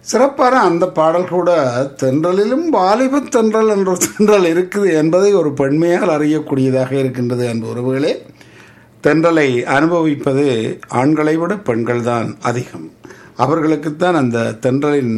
சிறப்பான அந்த பாடல் கூட தென்றலிலும் வாலிப தென்றல் என்ற ஒரு தென்றல் இருக்குது என்பதை ஒரு பெண்மையால் அறியக்கூடியதாக இருக்கின்றது என்ற உறவுகளே தென்றலை அனுபவிப்பது ஆண்களை விட பெண்கள்தான் அதிகம் அவர்களுக்குத்தான் அந்த தென்றலின்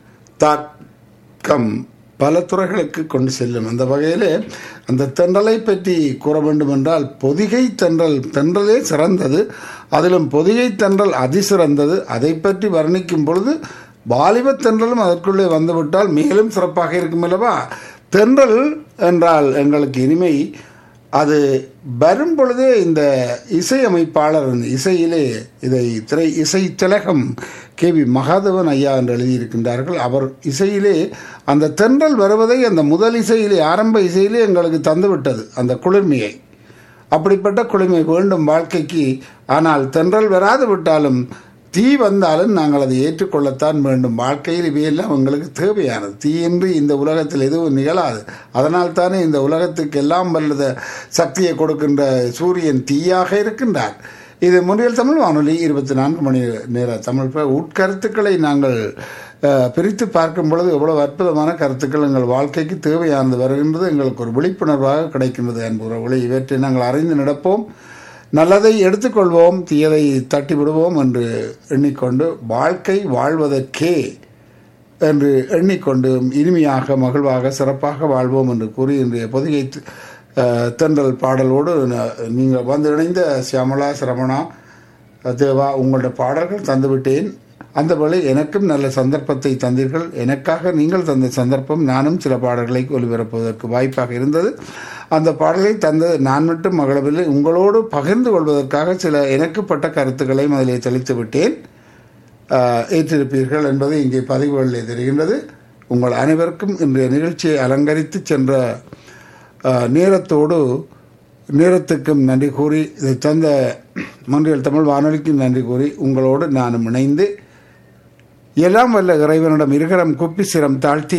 தாக்கம் பல துறைகளுக்கு கொண்டு செல்லும் அந்த வகையில் அந்த தென்றலை பற்றி கூற வேண்டும் என்றால் பொதிகை தென்றல் தென்றலே சிறந்தது அதிலும் பொதிகை தென்றல் அதிசிறந்தது அதை பற்றி வர்ணிக்கும் பொழுது வாலிப தென்றலும் அதற்குள்ளே வந்துவிட்டால் மேலும் சிறப்பாக இருக்கும் அல்லவா தென்றல் என்றால் எங்களுக்கு இனிமை அது வரும் பொழுதே இந்த இசையமைப்பாளர் இசையிலே இதை திரை இசை திலகம் கே வி மகாதவன் ஐயா என்று எழுதியிருக்கின்றார்கள் அவர் இசையிலே அந்த தென்றல் வருவதை அந்த முதல் இசையிலே ஆரம்ப இசையிலே எங்களுக்கு தந்துவிட்டது அந்த குளிர்மையை அப்படிப்பட்ட குளிர்மை வேண்டும் வாழ்க்கைக்கு ஆனால் தென்றல் வராது விட்டாலும் தீ வந்தாலும் நாங்கள் அதை ஏற்றுக்கொள்ளத்தான் வேண்டும் வாழ்க்கையில் இவையெல்லாம் எங்களுக்கு தேவையானது தீயின்றி இந்த உலகத்தில் எதுவும் நிகழாது அதனால் தானே இந்த உலகத்துக்கு எல்லாம் வல்லத சக்தியை கொடுக்கின்ற சூரியன் தீயாக இருக்கின்றார் இது முன்னில் தமிழ் வானொலி இருபத்தி நான்கு மணி நேர தமிழ் ப- உட்கருத்துக்களை நாங்கள் அஹ், பிரித்து பார்க்கும் பொழுது எவ்வளவு அற்புதமான கருத்துக்கள் எங்கள் வாழ்க்கைக்கு தேவையானது வருகின்றது எங்களுக்கு ஒரு விழிப்புணர்வாக கிடைக்கின்றது என்பவர்களை இவற்றை நாங்கள் அறிந்து நடப்போம் நல்லதை எடுத்துக்கொள்வோம் தீயதை தட்டி விடுவோம் என்று எண்ணிக்கொண்டு வாழ்க்கை வாழ்வதற்கே என்று எண்ணிக்கொண்டு இனிமையாக மகிழ்வாக சிறப்பாக வாழ்வோம் என்று கூறி இன்றைய பொதிகை அஹ், தென்றல் பாடலோடு ந- நீங்கள் வந்து இணைந்த சியாமலா சிரமணா தேவா உங்களுடைய பாடல்கள் தந்துவிட்டேன் அந்த வேளை எனக்கும் நல்ல சந்தர்ப்பத்தை தந்தீர்கள் எனக்காக நீங்கள் தந்த சந்தர்ப்பம் நானும் சில பாடல்களை ஒலிபரப்புவதற்கு வாய்ப்பாக இருந்தது அந்த பாடலை தந்தது நான் மட்டும் மகளவில்லை உங்களோடு பகிர்ந்து கொள்வதற்காக சில எனக்குப்பட்ட கருத்துக்களையும் அதிலே தெளித்து விட்டேன் ஆஹ், ஏற்றிருப்பீர்கள் என்பது இங்கே பதிவுகளில் தெரிகின்றது உங்கள் அனைவருக்கும் இன்றைய நிகழ்ச்சியை அலங்கரித்து சென்ற ஆஹ், நேரத்தோடு நேரத்துக்கும் நன்றி கூறி இதை தந்த மன்றியல் தமிழ் வானொலிக்கும் நன்றி கூறி உங்களோடு நானும் இணைந்து எல்லாம் வல்ல இறைவனிடம் இருகரம் குப்பி சிரம் தாழ்த்தி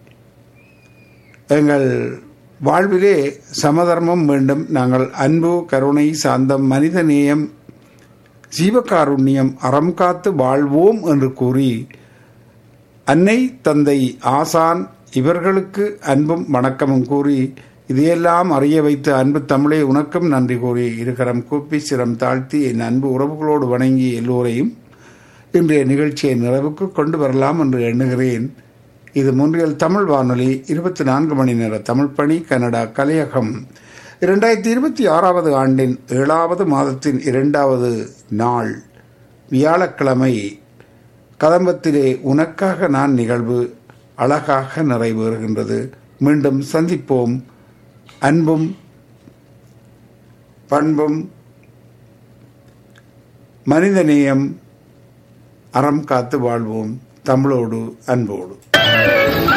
எங்கள் வாழ்விலே சமதர்மம் வேண்டும் நாங்கள் அன்பு கருணை சாந்தம் மனித நேயம் ஜீவகாருண்யம் அறம் காத்து வாழ்வோம் என்று கூறி அன்னை தந்தை ஆசான் இவர்களுக்கு அன்பும் வணக்கமும் கூறி இதையெல்லாம் அறிய வைத்த அன்பு தமிழே உனக்கும் நன்றி கூறி இருக்கிறம் கூப்பி சிரம் தாழ்த்தி என் அன்பு உறவுகளோடு வணங்கி எல்லோரையும் இன்றைய நிகழ்ச்சியை நிறைவுக்கு கொண்டு வரலாம் என்று எண்ணுகிறேன் இது முன்றியல் தமிழ் வானொலி இருபத்தி நான்கு மணி நேர தமிழ் பணி கனடா கலையகம் இரண்டாயிரத்தி இருபத்தி ஆறாவது ஆண்டின் ஏழாவது மாதத்தின் இரண்டாவது நாள் வியாழக்கிழமை கதம்பத்திலே உனக்காக நான் நிகழ்வு அழகாக நிறைவேறுகின்றது மீண்டும் சந்திப்போம் அன்பும் பண்பும் மனிதநேயம் அறம் காத்து வாழ்வோம் தமிழோடு அன்போடு